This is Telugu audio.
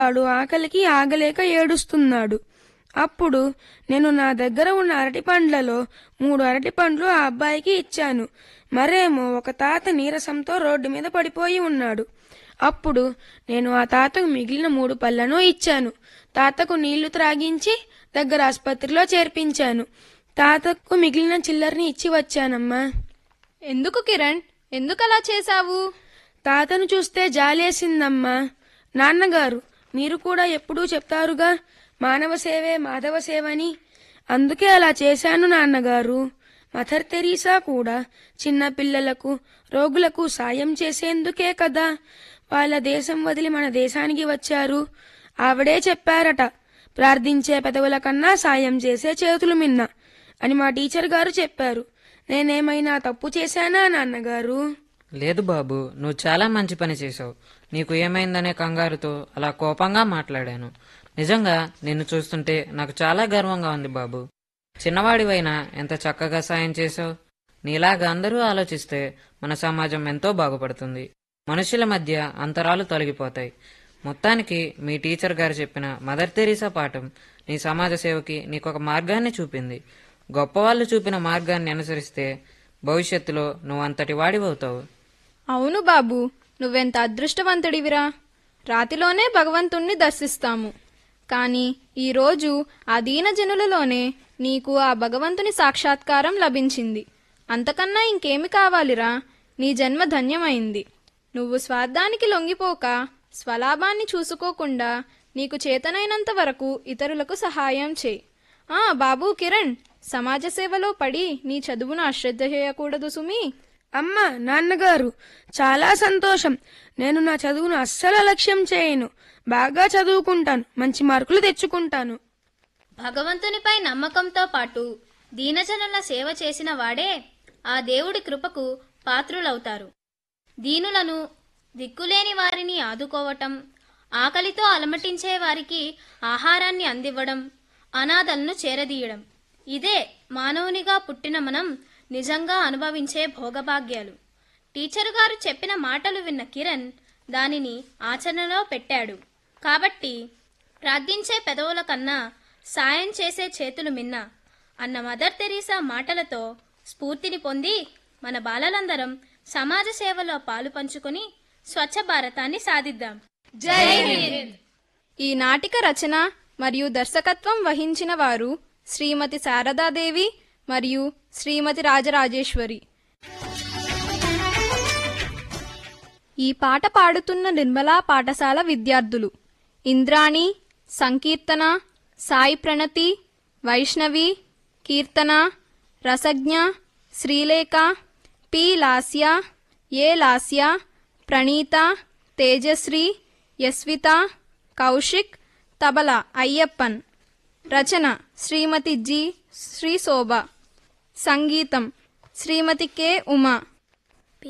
వాడు ఆకలికి ఆగలేక ఏడుస్తున్నాడు అప్పుడు నేను నా దగ్గర ఉన్న అరటి పండ్లలో మూడు అరటి పండ్లు ఆ అబ్బాయికి ఇచ్చాను మరేమో ఒక తాత నీరసంతో రోడ్డు మీద పడిపోయి ఉన్నాడు అప్పుడు నేను ఆ తాతకు మిగిలిన మూడు పళ్ళను ఇచ్చాను తాతకు నీళ్లు త్రాగించి దగ్గర ఆసుపత్రిలో చేర్పించాను తాతకు మిగిలిన చిల్లర్ని ఇచ్చి వచ్చానమ్మా ఎందుకు కిరణ్ ఎందుకలా చేశావు తాతను చూస్తే జాలేసిందమ్మా నాన్నగారు మీరు కూడా ఎప్పుడూ చెప్తారుగా మానవ సేవే మాధవ సేవని అందుకే అలా చేశాను నాన్నగారు మదర్ తెరీసా కూడా చిన్న పిల్లలకు రోగులకు సాయం చేసేందుకే కదా వాళ్ళ దేశం వదిలి మన దేశానికి వచ్చారు ఆవిడే చెప్పారట ప్రార్థించే పెదవుల కన్నా సాయం చేసే చేతులు మిన్న అని మా టీచర్ గారు చెప్పారు నేనేమైనా తప్పు చేశానా నాన్నగారు లేదు బాబు నువ్వు చాలా మంచి పని చేసావు నీకు ఏమైందనే కంగారుతో అలా కోపంగా మాట్లాడాను నిజంగా నిన్ను చూస్తుంటే నాకు చాలా గర్వంగా ఉంది బాబు చిన్నవాడివైనా ఎంత చక్కగా సాయం చేసావు నీలాగా అందరూ ఆలోచిస్తే మన సమాజం ఎంతో బాగుపడుతుంది మనుషుల మధ్య అంతరాలు తొలగిపోతాయి మొత్తానికి మీ టీచర్ గారు చెప్పిన మదర్ తెరీసా పాఠం నీ సమాజ సేవకి నీకొక మార్గాన్ని చూపింది గొప్పవాళ్ళు చూపిన మార్గాన్ని అనుసరిస్తే భవిష్యత్తులో నువ్వు అంతటి వాడివవుతావు అవును బాబు నువ్వెంత అదృష్టవంతుడివిరా రాతిలోనే భగవంతుణ్ణి దర్శిస్తాము కానీ ఈరోజు ఆ దీనజనులలోనే నీకు ఆ భగవంతుని సాక్షాత్కారం లభించింది అంతకన్నా ఇంకేమి కావాలిరా నీ జన్మ ధన్యమైంది నువ్వు స్వార్థానికి లొంగిపోక స్వలాభాన్ని చూసుకోకుండా నీకు చేతనైనంత వరకు ఇతరులకు సహాయం చేయి ఆ బాబు కిరణ్ సమాజ సేవలో పడి నీ చదువును అశ్రద్ధ చేయకూడదు సుమి అమ్మా నాన్నగారు చాలా సంతోషం నేను నా చదువును అస్సలు అలక్ష్యం చేయను బాగా చదువుకుంటాను మంచి మార్కులు తెచ్చుకుంటాను భగవంతునిపై నమ్మకంతో పాటు దీనజనుల సేవ చేసిన వాడే ఆ దేవుడి కృపకు పాత్రులవుతారు దీనులను దిక్కులేని వారిని ఆదుకోవటం ఆకలితో అలమటించే వారికి ఆహారాన్ని అందివ్వడం అనాథలను చేరదీయడం ఇదే మానవునిగా పుట్టిన మనం నిజంగా అనుభవించే భోగభాగ్యాలు టీచరు గారు చెప్పిన మాటలు విన్న కిరణ్ దానిని ఆచరణలో పెట్టాడు కాబట్టి ప్రార్థించే పెదవుల కన్నా సాయం చేసే చేతులు మిన్న అన్న మదర్ తెరీసా మాటలతో స్ఫూర్తిని పొంది మన బాలలందరం సమాజ సేవలో పాలు పంచుకొని స్వచ్ఛ భారతాన్ని సాధిద్దాం ఈ నాటిక రచన మరియు దర్శకత్వం వహించిన వారు శ్రీమతి శారదాదేవి మరియు శ్రీమతి రాజరాజేశ్వరి ఈ పాట పాడుతున్న నిర్మలా పాఠశాల విద్యార్థులు ఇంద్రాణి సంకీర్తన సాయి ప్రణతి వైష్ణవి కీర్తన రసజ్ఞ శ్రీలేఖ పి లాస్య ఏ లాస్య ప్రణీత తేజశ్రీ యస్విత కౌశిక్ తబల అయ్యప్పన్ రచన శ్రీమతి జి శ్రీ శోభ సంగీతం శ్రీమతి కె ఉమా